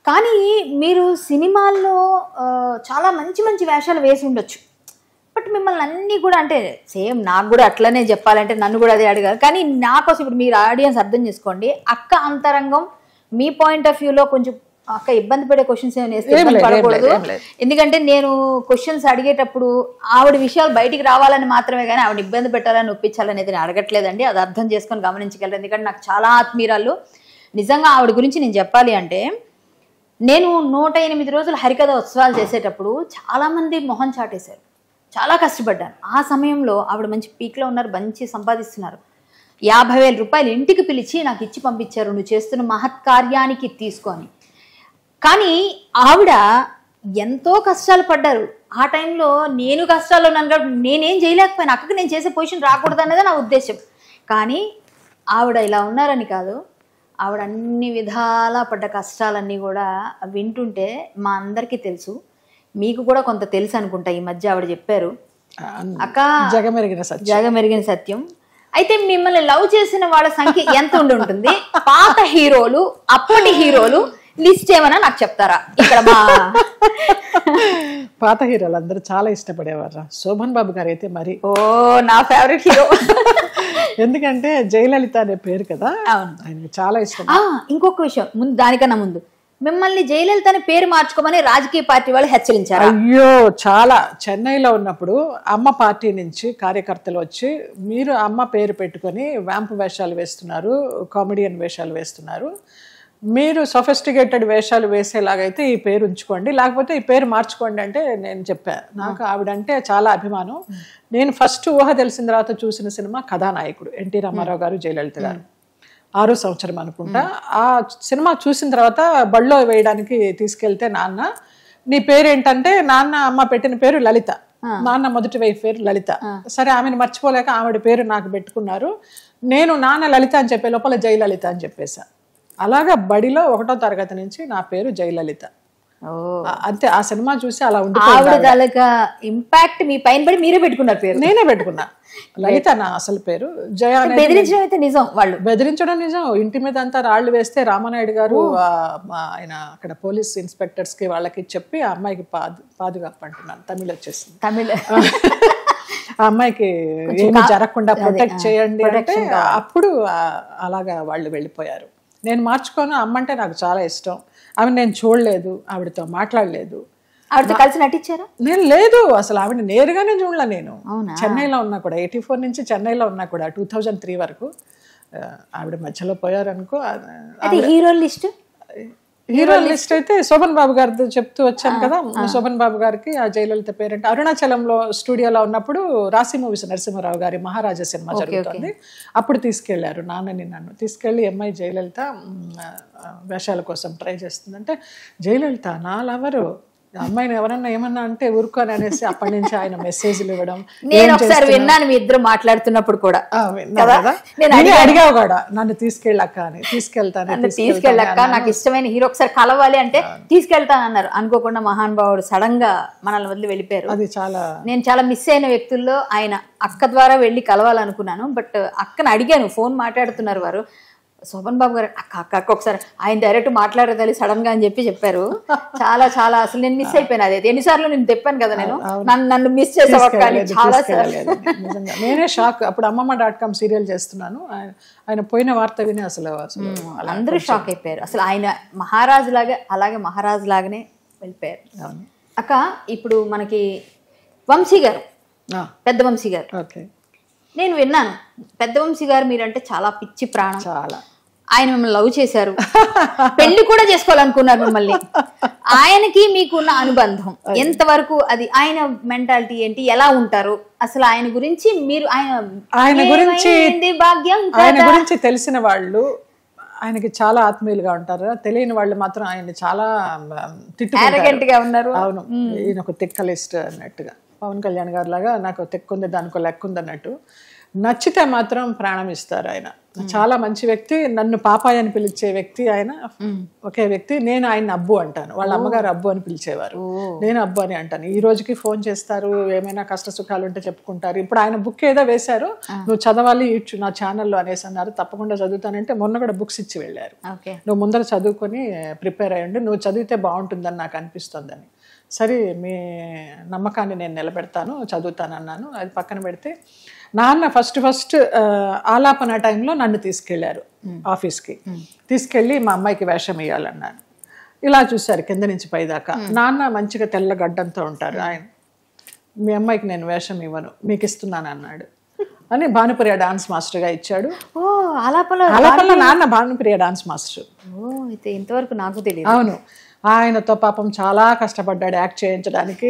కానీ మీరు సినిమాల్లో ఆ, చాలా మంచి మంచి వేషాలు వేసి ఉండొచ్చు బట్ మిమ్మల్ని అన్నీ కూడా అంటే సేమ్ నాకు కూడా అట్లనే చెప్పాలంటే నన్ను కూడా అదే అడిగారు కానీ నా కోసం ఇప్పుడు మీరు ఆడియన్స్ అర్థం చేసుకోండి అక్క అంతరంగం మీ పాయింట్ ఆఫ్ వ్యూలో కొంచెం అక్క ఇబ్బంది పడే క్వశ్చన్స్ ఏమైనా వేస్తే ఏం ఇబ్బంది లేదు, ఏం లేదు, పడకూడదు ఏం లేదు. ఎందుకంటే నేను క్వశ్చన్స్ అడిగేటప్పుడు ఆవిడ విషయాలు బయటికి రావాలని మాత్రమే కానీ ఆవిడ ఇబ్బంది పెట్టాలని ఒప్పించాలనేది నేను అడగట్లేదండి అది అర్థం చేసుకొని గమనించగలరు ఎందుకంటే నాకు చాలా ఆత్మీయురాలు నిజంగా ఆవిడ గురించి నేను చెప్పాలి అంటే నేను నూట ఎనిమిది రోజులు హరికథ ఉత్సవాలు చేసేటప్పుడు చాలామంది మొహం చాటేశారు చాలా కష్టపడ్డాను ఆ సమయంలో ఆవిడ మంచి పీక్లో ఉన్నారు మంచి సంపాదిస్తున్నారు యాభై వేల రూపాయలు ఇంటికి పిలిచి నాకు ఇచ్చి పంపించారు నువ్వు చేస్తున్న మహత్కార్యానికి తీసుకొని కానీ ఆవిడ ఎంతో కష్టాలు పడ్డారు ఆ టైంలో నేను కష్టాల్లో ఉన్నాను కాబట్టి నేనేం చేయలేకపోయాను అక్కడికి నేను చేసే పొజిషన్ రాకూడదు అన్నదే నా ఉద్దేశం కానీ ఆవిడ ఇలా ఉన్నారని కాదు ఆవిడ అన్ని విధాలా పడ్డ కష్టాలన్నీ కూడా వింటుంటే మా అందరికీ తెలుసు మీకు కూడా కొంత తెలుసు అనుకుంటా ఈ మధ్య ఆవిడ చెప్పారు అక్క జగమెరిగిన సత్యం జగమెరిగిన సత్యం అయితే మిమ్మల్ని లవ్ చేసిన వాళ్ళ సంఖ్య ఎంత ఉండి ఉంటుంది పాత హీరోలు అప్పటి హీరోలు లిస్ట్ ఏమన్నా నాకు చెప్తారా ఇక్కడ మా పాత హీరోలు అందరూ చాలా ఇష్టపడేవారు శోభన్ బాబు గారు అయితే మరి ఓ నా ఫేవరెట్ హీరో ఎందుకంటే జయలలిత అనే పేరు కదా అవును. ఆయనకి చాలా ఇష్టం ఆ, ఇంకొక విషయం ముందు దానికన్నా ముందు మిమ్మల్ని జయలలిత అని పేరు మార్చుకోమని రాజకీయ పార్టీ వాళ్ళు హెచ్చరించారు అయ్యో చాలా చెన్నైలో ఉన్నప్పుడు అమ్మ పార్టీ నుంచి కార్యకర్తలు వచ్చి మీరు అమ్మ పేరు పెట్టుకొని వ్యాంపు వేషాలు వేస్తున్నారు కామెడియన్ వేషాలు వేస్తున్నారు మీరు సొఫిస్టికేటెడ్ వేషాలు వేసేలాగైతే ఈ పేరు ఉంచుకోండి లేకపోతే ఈ పేరు మార్చుకోండి అంటే నేను చెప్పా నాకు ఆవిడంటే చాలా అభిమానం నేను ఫస్ట్ ఊహ తెలిసిన తర్వాత చూసిన సినిమా కథానాయకుడు ఎన్టీ రామారావు గారు జయలలిత గారు ఆరో సంవత్సరం అనుకుంటా ఆ సినిమా చూసిన తర్వాత బళ్ళో వేయడానికి తీసుకెళ్తే నాన్న నీ పేరు ఏంటంటే నాన్న అమ్మ పెట్టిన పేరు లలిత నాన్న మొదటి వైపు పేరు లలిత సరే ఆమెను మర్చిపోలేక ఆవిడ పేరు నాకు పెట్టుకున్నారు నేను నాన్న లలిత అని చెప్పే లోపల జయలలిత అని చెప్పేశా అలాగా బడిలో ఒకటో తరగతి నుంచి నా పేరు జయలలిత ఓ ఆ- అంతే ఆ సినిమా చూసి అలా ఉండి ఆవిడ తాలూకా ఇంపాక్ట్ మీ పైన పడి మీరే పెట్టుకున్నారు పేరు నేనే పెట్టుకున్నా లలిత నా అసలు పేరు జయ అనే బెదిరించడం అయితే నిజం వాళ్ళు బెదిరించడం నిజం ఇంటి మీద అంతా రాళ్ళు వేస్తే రామానాయుడు గారు ఆ, మా ఆయన అక్కడ పోలీస్ ఇన్స్పెక్టర్స్ కి వాళ్ళకి చెప్పి ఆ అమ్మాయికి పాదు పాదుగాపు అంటున్నాను తమిళ వచ్చేసింది తమిళ ఆ అమ్మాయికి ఏమి జరగకుండా ప్రొటెక్ట్ చేయండి అంటే అప్పుడు ఆ, అలాగా వాళ్ళు వెళ్ళిపోయారు నేను మార్చుకోను అమ్మ అంటే నాకు చాలా ఇష్టం ఆమె నేను చూడలేదు ఆవిడతో మాట్లాడలేదు ఆవిడతో కలిసి నటించారా నేను లేదు అసలు ఆవిడ నేరుగానే చూడలే నేను అవునా? చెన్నైలో ఉన్నా కూడా ఎయిటీ ఫోర్ నుంచి చెన్నైలో ఉన్నా కూడా టూ థౌజండ్ త్రీ వరకు ఆ, ఆవిడ మధ్యలో పోయారనుకో ఆ, అయితే హీరో లిస్ట్ హీరో లిస్ట్ అయితే శోభన్ బాబు గారితో చెప్తూ వచ్చాను కదా శోభన్ బాబు గారికి ఆ జయలలిత పేరెంట్ అరుణాచలంలో స్టూడియోలో ఉన్నప్పుడు రాసి మూవీస్ నరసింహారావు గారి మహారాజా సినిమా జరుగుతుంది అప్పుడు తీసుకెళ్లారు నాన్నని నన్ను తీసుకెళ్లి అమ్మాయి జయలలిత మ్, ఆ, వేషాల కోసం ట్రై చేస్తుందంటే జయలలిత నా లవరు ఆ అమ్మాయిని ఎవరన్నా ఏమన్నా అంటే ఊరుకోని అనేసి అప్పటి నుంచి ఆయన మెసేజ్లు ఇవ్వడం నేను ఒకసారి విన్నాను మీ ఇద్దరు మాట్లాడుతున్నప్పుడు కూడా ఆ, విన్నా కదా నేను నేనే అడిగావు కూడా నన్ను తీసుకెళ్ళక్క అని తీసుకెళ్తాను నన్ను తీసుకెళ్ళక్క నాకు ఇష్టమైన హీరో ఒకసారి కలవాలి అంటే తీసుకెళ్తాను అన్నారు అనుకోకుండా మహానుభావుడు సడన్ గా మనల్ని వదిలి వెళ్ళిపోయారు అది చాలా నేను చాలా మిస్ అయిన వ్యక్తుల్లో ఆయన అక్క ద్వారా వెళ్ళి కలవాలనుకున్నాను బట్ అక్కని అడిగాను ఫోన్ మాట్లాడుతున్నారు వారు శోభన్ బాబు గారు అక్క అక్క అక్క ఒకసారి ఆయన డైరెక్ట్ మాట్లాడదాలి సడన్ గా అని చెప్పి చెప్పారు చాలా చాలా అసలు నేను మిస్ అయిపోయాను అదే ఎన్నిసార్లు నేను చెప్పాను కదా నేను నన్ను నన్ను మిస్ చేసావు అక్క అని తీసుకెళ్ళలేదు, చాలా సార్లు తీసుకెళ్ళలేదు. నిజంగా నేనే షాక్ అప్పుడు అమ్మమ్మ డాట్ కామ్ సీరియల్ చేస్తున్నాను ఆయన- ఆయన పోయిన వార్త విని అసలు అసలు అలా అందరూ షాక్ అయిపోయారు అసలు ఆయన మహారాజు లాగా అలాగే మహారాజు లాగానే వెళ్ళిపోయారు అవును. అక్క ఇప్పుడు మనకి వంశీ గారు ఆ, పెద్ద వంశీ గారు ఓకే నేను విన్నాను పెద్ద వంశీ గారు మీరంటే చాలా పిచ్చి ప్రాణం చాలా ఆయన మిమ్మల్ని లవ్ చేశారు పెళ్లి కూడా చేసుకోవాలనుకున్నారు మిమ్మల్ని ఆయనకి మీకున్న అనుబంధం ఎంతవరకు అది ఆయన మెంటాలిటీ ఏంటి ఎలా ఉంటారు అసలు ఆయన గురించి మీరు ఆయన ఆయన గురించి ఏమైంది భాగ్యం ఆయన గురించి తెలిసిన వాళ్ళు ఆయనకి చాలా ఆత్మీయులుగా ఉంటారు తెలియని వాళ్ళు మాత్రం ఆయన చాలా తిట్టుకుంటారు arrogant గా ఉన్నారు అవును ఈయన ఒక తిక్క లిస్ట్ అన్నట్టుగా పవన్ కళ్యాణ్ గారు లాగా నాకు తిక్కుంది దానికో లెక్క ఉంది అన్నట్టు నచ్చితే మాత్రం ప్రాణం ఇస్తారు ఆయన చాలా మంచి వ్యక్తి నన్ను పాపాయ్ అని పిలిచే వ్యక్తి ఆయన ఒకే వ్యక్తి నేను ఆయన అబ్బు అంటాను వాళ్ళ అమ్మగారు అబ్బు అని పిలిచేవారు నేను అబ్బు అని అంటాను ఈ రోజుకి ఫోన్ చేస్తారు ఏమైనా కష్ట సుఖాలు ఉంటే చెప్పుకుంటారు ఇప్పుడు ఆయన బుక్ ఏదో వేశారు నువ్వు చదవాలి ఇచ్చు నా ఛానల్లో అనేసి అన్నారు తప్పకుండా చదువుతానంటే మొన్న కూడా బుక్స్ ఇచ్చి వెళ్ళారు ఓకే నువ్వు ముందర చదువుకొని ప్రిపేర్ అయ్యండి నువ్వు చదివితే బాగుంటుందని నాకు అనిపిస్తుందని సరే మీ నమ్మకాన్ని నేను నిలబెడతాను చదువుతాను అన్నాను అది పక్కన పెడితే నాన్న ఫస్ట్ ఫస్ట్ ఆలాపన టైంలో నన్ను తీసుకెళ్లారు ఆఫీస్కి తీసుకెళ్ళి మా అమ్మాయికి వేషం వేయాలన్నాను ఇలా చూశారు కింద నుంచి పైదాకా నాన్న మంచిగా తెల్ల గడ్డంతో ఉంటారు ఆయన మీ అమ్మాయికి నేను వేషం ఇవ్వను మీకు ఇస్తున్నాను అన్నాడు అని భానుప్రియ డాన్స్ మాస్టర్గా ఇచ్చాడు ఓ ఆలాపలో ఆలాపనలో నాన్న భానుప్రియ డాన్స్ మాస్టర్ ఓ అయితే ఇంతవరకు నాకు తెలియదు అవును ఆయనతో పాపం చాలా కష్టపడ్డాడు యాక్ట్ చేయించడానికి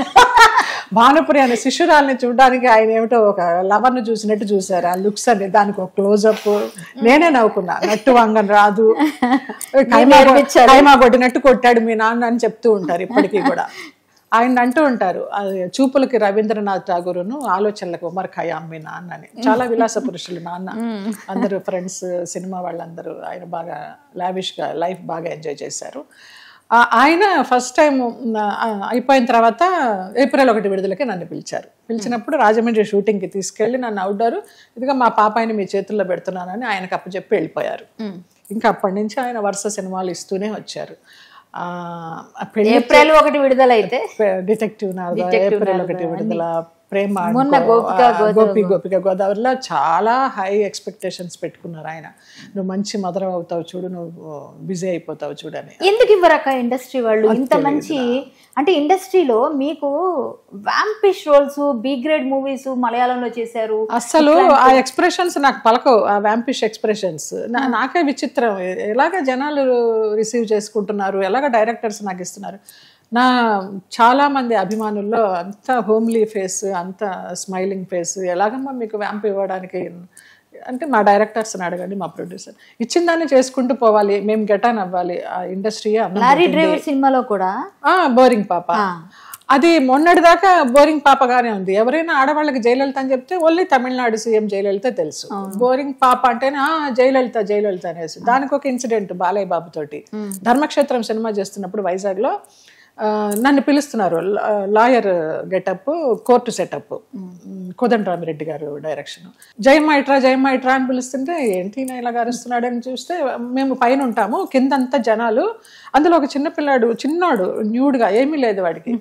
భానుపురి అనే శిష్యురాల్ని చూడడానికి ఆయన ఏమిటో ఒక లవర్ను చూసినట్టు చూశారు ఆ లుక్స్ అని దానికి ఒక క్లోజప్ నేనే నవ్వుకున్నా నట్టు వంగని రాదు కైమా కైమా కొట్టినట్టు కొట్టాడు మీ నాన్న అని చెప్తూ ఉంటారు ఇప్పటికీ కూడా ఆయన అంటూ ఉంటారు అది చూపులకి రవీంద్రనాథ్ ఠాగూరును ఆలోచనలకు ఉమర్ ఖయాం మీ నాన్న అని చాలా విలాస పురుషులు నాన్న అందరూ ఫ్రెండ్స్ సినిమా వాళ్ళందరూ ఆయన బాగా లావిష్గా లైఫ్ బాగా ఎంజాయ్ చేశారు ఆ- ఆయన ఫస్ట్ టైం అయిపోయిన తర్వాత ఏప్రిల్ ఒకటి విడుదలకి నన్ను పిలిచారు పిలిచినప్పుడు రాజమండ్రి షూటింగ్కి తీసుకెళ్ళి నన్ను అవుట్డోర్ ఇదిగా మా పాపాయిని మీ చేతుల్లో పెడుతున్నానని ఆయనకు అప్పచెప్పి వెళ్ళిపోయారు ఇంకా అప్పటి నుంచి ఆయన వరుస సినిమాలు ఇస్తూనే వచ్చారు ఆ, ఆ పెళ్లి ఏప్రిల్ ఒకటి విడుదలైతే డిటెక్టివ్ నారద ఏప్రిల్ ఒకటి విడుదల ప్రేమ మొన్న అనుకో, గోపిక ఆ, గోపి గోపిక గోదావరిలో చాలా హై ఎక్స్పెక్టేషన్స్ పెట్టుకున్నారు ఆయన నువ్వు మంచి మదరం అవుతావు చూడు నువ్వు బిజీ అయిపోతావు చూడని ఎందుకు ఇవ్వరక్క ఇండస్ట్రీ వాళ్ళు ఇంత మంచి అంటే ఇండస్ట్రీలో మీకు vampish roles B grade movies మలయాళంలో చేశారు అస్సలు ఆ ఎక్స్ప్రెషన్స్ నాకు పలకవు ఆ వ్యాంపిష్ ఎక్స్ప్రెషన్స్ నాకే విచిత్రం ఎలాగ జనాలు రిసీవ్ చేసుకుంటున్నారు ఎలాగ డైరెక్టర్స్ నాకు ఇస్తున్నారు నా చాలా మంది అభిమానుల్లో అంత హోమ్లీ ఫేస్ అంత స్మైలింగ్ ఫేస్ ఎలాగమ్మా మీకు వ్యాంప్ ఇవ్వడానికి అంటే మా డైరెక్టర్స్ని అడగండి మా ప్రొడ్యూసర్ ఇచ్చిన దాన్ని చేసుకుంటూ పోవాలి మేము గెటాన్ అవ్వాలి ఆ ఇండస్ట్రీ లారీ డ్రైవర్ సినిమాలో కూడా బోరింగ్ పాప అది మొన్నటి దాకా బోరింగ్ పాపగానే ఉంది ఎవరైనా ఆడవాళ్ళకి జయలలిత అని చెప్తే ఓన్లీ తమిళనాడు సీఎం జయలలిత తెలుసు బోరింగ్ పాప అంటేనే ఆ జయలలిత జయలలిత అనేసి దానికి ఒక ఇన్సిడెంట్ బాలయ్య బాబు తోటి ధర్మక్షేత్రం సినిమా చేస్తున్నప్పుడు వైజాగ్ లో ఆ, నన్ను పిలుస్తున్నారు lawyer getup court setup Kodandarami Reddy గారు డైరెక్షన్ జయమ్మ ఇట్రా జయమ్మ ఇట్రా అని పిలుస్తుంటే ఏంటి ఈయన ఇలా అరుస్తున్నాడు అని చూస్తే మేము పైన ఉంటాము కిందంతా జనాలు అందులో ఒక చిన్న పిల్లాడు చిన్నోడు న్యూడ్గా ఏమీ లేదు వాడికి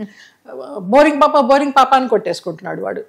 బోరింగ్ పాప బోరింగ్ పాప అని కొట్టేసుకుంటున్నాడు వాడు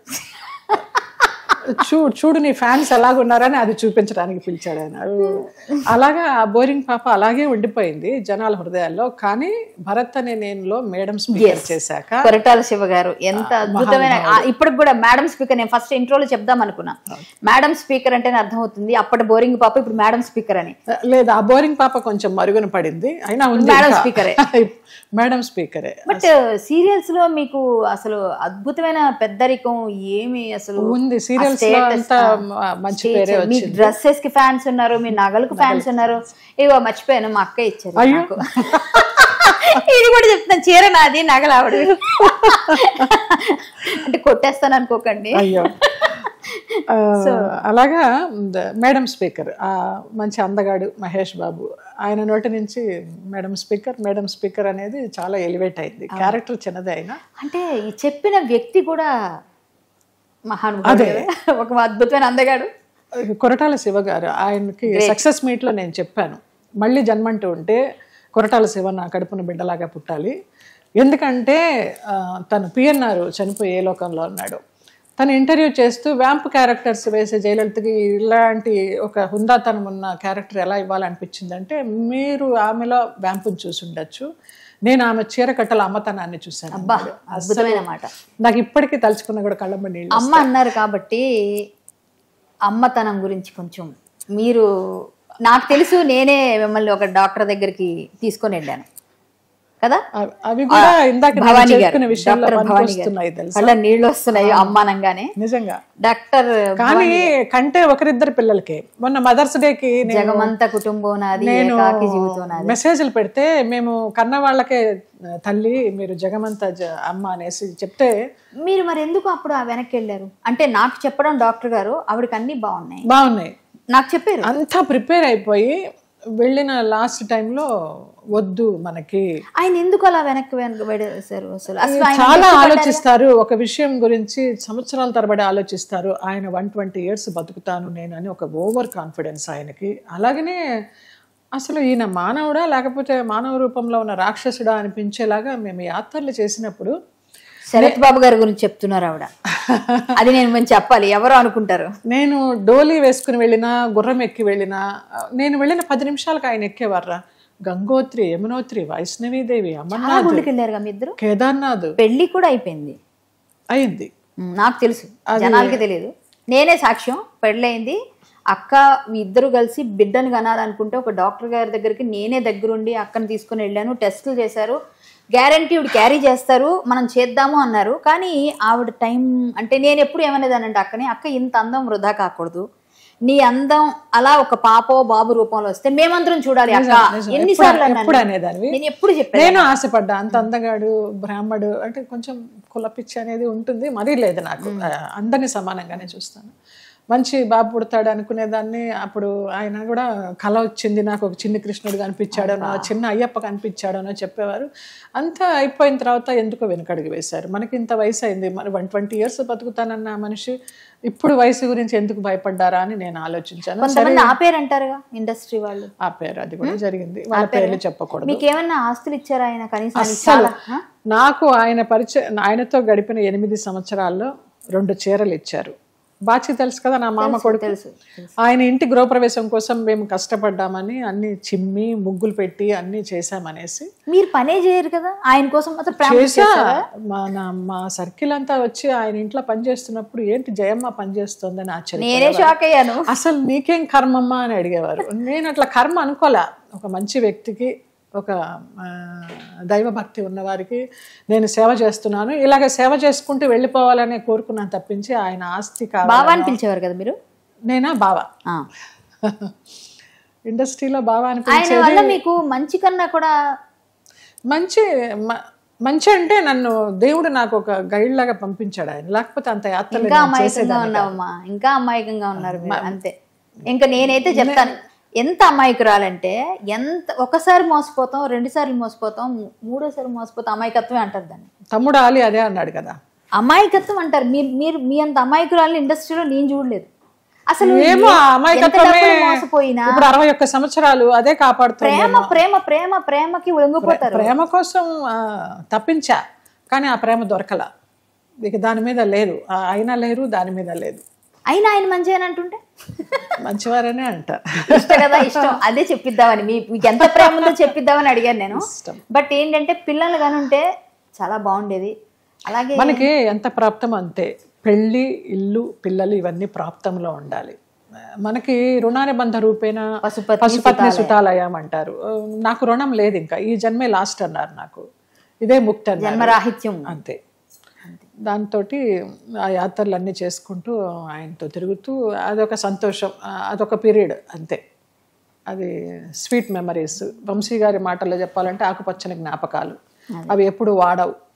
చూడు చూడు నీ ఫ్యాన్స్ ఎలాగున్నారని అది చూపించడానికి పిలిచాడు ఆయన అలాగా ఆ బోరింగ్ పాప అలాగే ఉండిపోయింది జనాల హృదయాల్లో కానీ భరత్ అనే నేనులో మేడం స్పీకర్ చేశాక కొరటాల శివ గారు ఎంత అద్భుతమైన ఆ, ఇప్పటికి కూడా మేడం స్పీకర్ నేను ఫస్ట్ ఇంట్రోలో చెప్దాం అనుకున్నా మేడం స్పీకర్ అంటేనే అర్థమవుతుంది అప్పటి బోరింగ్ పాప ఇప్పుడు మేడం స్పీకర్ అని లేదు ఆ బోరింగ్ పాప కొంచెం మరుగున పడింది అయినా ఉంది మేడం ఇంకా. స్పీకరే. మేడం స్పీకరే బట్ సీరియల్స్ లో మీకు అసలు అద్భుతమైన పెద్దరికం ఏమి అసలు ఉంది సీరియల్స్ లో status, అంతా ఆ, మ- మంచి పేరే మీ వచ్చింది డ్రెస్సెస్ కి ఫ్యాన్స్ ఉన్నారు మీ నగలకు ఫ్యాన్స్ ఉన్నారు ఇగో మర్చిపోయాను మా అక్క ఇచ్చారు నాకు. ఇది కూడా చెప్తాను చీర నాది నగలు ఆవిడ అంటే కొట్టేస్తాను అనుకోకండి అయ్యో ఆ, అలాగా ద- మేడం స్పీకర్ ఆ మంచి అందగాడు మహేష్ బాబు ఆయన నోటి నుంచి మేడం స్పీకర్ మేడం స్పీకర్ అనేది చాలా ఎలివేట్ అయింది క్యారెక్టర్ చిన్నదే అయినా అంటే ఈ చెప్పిన వ్యక్తి కూడా మహానుభావుడు కదా. ఒక అద్భుతమైన అందగాడు కొరటాల శివ గారు ఆయనకి సక్సెస్ మీట్లో నేను చెప్పాను మళ్ళీ జన్మంటూ ఉంటే కొరటాల శివ నా కడుపున బిడ్డలాగా పుట్టాలి ఎందుకంటే ఆ, తను పిఎన్ఆర్ చనిపోయి ఏ లోకంలో ఉన్నాడు తను ఇంటర్వ్యూ చేస్తూ వ్యాంప్ క్యారెక్టర్స్ వేసే జయలలితకి ఇలాంటి ఒక హుందాతనం ఉన్న క్యారెక్టర్ ఎలా ఇవ్వాలనిపించిందంటే మీరు ఆమెలో వ్యాంపుని చూసి ఉండొచ్చు నేను ఆమె చీర కట్టల అమ్మతనాన్ని చూశాను అబ్బా అద్భుతమైన మాట నాకు ఇప్పటికీ తలుచుకున్న కూడా కళ్ళమ్మ నీళ్ళు అమ్మ అన్నారు కాబట్టి అమ్మతనం గురించి కొంచెం మీరు నాకు తెలుసు నేనే మిమ్మల్ని ఒక డాక్టర్ దగ్గరికి తీసుకొని వెళ్ళాను కదా అవి- అవి కూడా ఇందాక నేను భవానీ గారు చెప్పుకునే విషయాల్లో డాక్టర్ భవానీ గారు పనికొస్తున్నాయి తెలుసా కళ్ళ నీళ్ళు వస్తున్నాయి అమ్మానంగానే నిజంగా డాక్టర్ కానీ కంటే ఒకరిద్దరు పిల్లలకి మొన్న మదర్స్ డేకి నేను జగమంత కుటుంబం నాది నేను ఏకాకి జీవితం నాది మెసేజ్లు పెడితే మేము కన్న వాళ్ళకే తల్లి మీరు జగమంత జ- అమ్మ అనేసి చెప్తే మీరు మరి ఎందుకు అప్పుడు ఆ వెనక్కి వెళ్ళారు అంటే నాకు చెప్పడం డాక్టర్ గారు ఆవిడకి అన్ని బాగున్నాయి బాగున్నాయి నాకు చెప్పారు అంతా ప్రిపేర్ అయిపోయి వెళ్ళిన లాస్ట్ టైంలో వద్దు మనకి ఆయన ఎందుకు అలా వెనక్కి వెనక్కి పడేశారు అసలు అసలు ఆయన చాలా ఆలోచిస్తారు ఒక విషయం గురించి సంవత్సరాల తరబడి ఆలోచిస్తారు ఆయన వన్ ట్వంటీ ఇయర్స్ బతుకుతాను నేను అని ఒక ఓవర్ కాన్ఫిడెన్స్ ఆయనకి అలాగనే అసలు ఈయన మానవుడా లేకపోతే మానవ రూపంలో ఉన్న రాక్షసుడా అనిపించేలాగా మేము యాత్రలు చేసినప్పుడు శరత్ బాబు గారి గురించి చెప్తున్నారు ఆవిడ అది నేను మేము చెప్పాలి ఎవరో అనుకుంటారు నేను డోలీ వేసుకుని వెళ్ళినా గుర్రం ఎక్కి వెళ్ళినా నేను వెళ్ళిన పది నిమిషాలకు ఆయన ఎక్కేవారా గంగోత్రి యమునోత్రి వైష్ణవీదేవి చాలా అమర్నాథ్ గుళ్ళకి వెళ్ళారు మీ ఇద్దరు కేదార్నాథ్ పెళ్లి కూడా అయిపోయింది అయింది ఉమ్, నాకు తెలుసు జనాలకి తెలియదు నేనే సాక్ష్యం పెళ్ళయింది అక్క మీ ఇద్దరు కలిసి బిడ్డను కనాలనుకుంటే ఒక డాక్టర్ గారి దగ్గరికి నేనే దగ్గరుండి అక్కని తీసుకుని వెళ్ళాను టెస్టులు చేశారు గ్యారంటీ ఇవి క్యారీ చేస్తారు మనం చేద్దాము అన్నారు కానీ ఆవిడ టైం అంటే నేను ఎప్పుడు ఏమనేదానంటే అక్కని అక్క ఇంత అందం వృధా కాకూడదు నీ అందం అలా ఒక పాపో బాబు రూపంలో వస్తే మేమందరం చూడాలి అక్క ఎన్నిసార్లు అన్నాను ఎప్పుడు అనేదానివి నేను ఎప్పుడు చెప్పాను నేను ఆశపడ్డా అంత అందగాడు బ్రాహ్మడు అంటే కొంచెం కులపిచ్చి అనేది ఉంటుంది మరీ లేదు నాకు ఆ, అందరినీ సమానంగానే చూస్తాను మంచి బాబు పుడతాడు అనుకునేదాన్ని అప్పుడు ఆయన కూడా కళ వచ్చింది నాకు ఒక చిన్న కృష్ణుడు కనిపించాడనో చిన్న అయ్యప్ప కనిపించాడనో చెప్పేవారు అంతా అయిపోయిన తర్వాత ఎందుకో వెనకడుగు వేశారు మనకి ఇంత వయసు అయింది మరి వన్ ట్వంటీ ఇయర్స్ బతుకుతానన్న మనిషి ఇప్పుడు వయసు గురించి ఎందుకు భయపడ్డారా అని నేను ఆలోచించాను కొంతమంది ఆపేరంటారుగా ఇండస్ట్రీ వాళ్ళు ఆ పేరు అది కూడా జరిగింది వాళ్ళ పేర్లు చెప్పకూడదు మీకు ఏమన్నా ఆస్తులు ఇచ్చారా ఆయన కనీసం ఆయన అస్సలు చాలా ఆ? నాకు ఆయన పరిచయం ఆయనతో గడిపిన ఎనిమిది సంవత్సరాల్లో రెండు చీరలు ఇచ్చారు బాచి తెలుసు కదా నా మామ కొడుకు తెలుసు ఆయన ఇంటి గృహప్రవేశం కోసం మేము కష్టపడ్డామని అన్ని చిమ్మి ముగ్గులు పెట్టి అన్ని చేశామనేసి మీరు పనే చేయరు కదా ఆయన కోసం మాత్రం ప్రేమ చేసా మన మా సర్కిల్ అంతా వచ్చి ఆయన ఇంట్లో పనిచేస్తున్నప్పుడు ఏంటి జయమ్మ పనిచేస్తోందని ఆశ్చర్యం నేనే షాక్ అయ్యాను అసలు నీకేం కర్మమ్మా అని అడిగేవారు నేను అట్లా కర్మ అనుకోలే ఒక మంచి వ్యక్తికి ఒక ఆ, దైవ భక్తి ఉన్నవారికి నేను సేవ చేస్తున్నాను ఇలాగ సేవ చేసుకుంటూ వెళ్ళిపోవాలనే కోరుకున్నాను తప్పించి ఆయన ఆస్తి కావాలి బాబా అని పిలిచేవారు కదా మీరు నేనా బావా ఆ. ఇండస్ట్రీలో బావా ఆయన అనిపించే వల్ల మీకు మంచి కన్నా కూడా మంచి మ- మంచి అంటే నన్ను దేవుడు నాకు ఒక గైడ్ లాగా పంపించాడు ఆయన లేకపోతే అంత యాత్రలు ఇంకా నేను అమాయకంగా చేసేదాన్ని కాదు. ఉన్నావమ్మా ఇంకా అమాయకంగా ఉన్నారు మీరు అంతే ఇంకా నేనైతే చెప్తాను ఎంత అమాయకురాలంటే ఎంత ఒకసారి మోసపోతాం రెండు సార్లు మోసపోతాం మూ- మూడోసారి మోసపోతాం అమాయకత్వమే అంటారు దాన్ని తమ్ముడు ఆలి అదే అన్నాడు కదా అమాయకత్వం అంటారు మీరు మీరు మీ అంత అమాయకురాలని ఇండస్ట్రీలో నేను చూడలేదు అసలు ఏమో ఆ ఎంత అమాయకత్వమే డబ్బులు మోసపోయినా ఇప్పుడు అరవై ఒక్క సంవత్సరాలు అదే కాపాడుతుంది ప్రేమ ప్రేమ ప్రేమ ప్రేమకి లొంగిపోతారు ప్రేమ కోసం ఆ, తప్పించా కానీ ఆ ప్రేమ దొరకల ఇక దాని మీద లేదు ఆ, అయినా లేరు దాని మీద లేదు అయినా ఆయన మంచి అని అంటుంటే మంచివారనే అంట ఇష్టం కదా ఇష్టం అదే చెప్పిద్దామని మీ మీకు ఎంత ప్రేమ ఉందో చెప్పిద్దామని అడిగాను నేను ఇష్టం. బట్ ఏంటంటే పిల్లలు కానుంటే చాలా బాగుండేది అలాగే మనకి ఎంత ప్రాప్తం అంతే పెళ్ళి ఇల్లు పిల్లలు ఇవన్నీ ప్రాప్తంలో ఉండాలి మనకి రుణానుబంధ రూపేణ పశుపతి పశుపత్ని సుతాలయం అంటారు నాకు రుణం లేదు ఇంకా ఈ జన్మే లాస్ట్ అన్నారు నాకు ఇదే ముక్తి అన్నారు జన్మరాహిత్యం అంతే దాంతో ఆ యాత్రలు అన్నీ చేసుకుంటూ ఆయనతో తిరుగుతూ అదొక సంతోషం ఆ, అదొక పీరియడ్ అంతే అది స్వీట్ మెమరీస్ వంశీ గారి మాటల్లో చెప్పాలంటే ఆకుపచ్చని జ్ఞాపకాలు అవి ఎప్పుడు వాడవు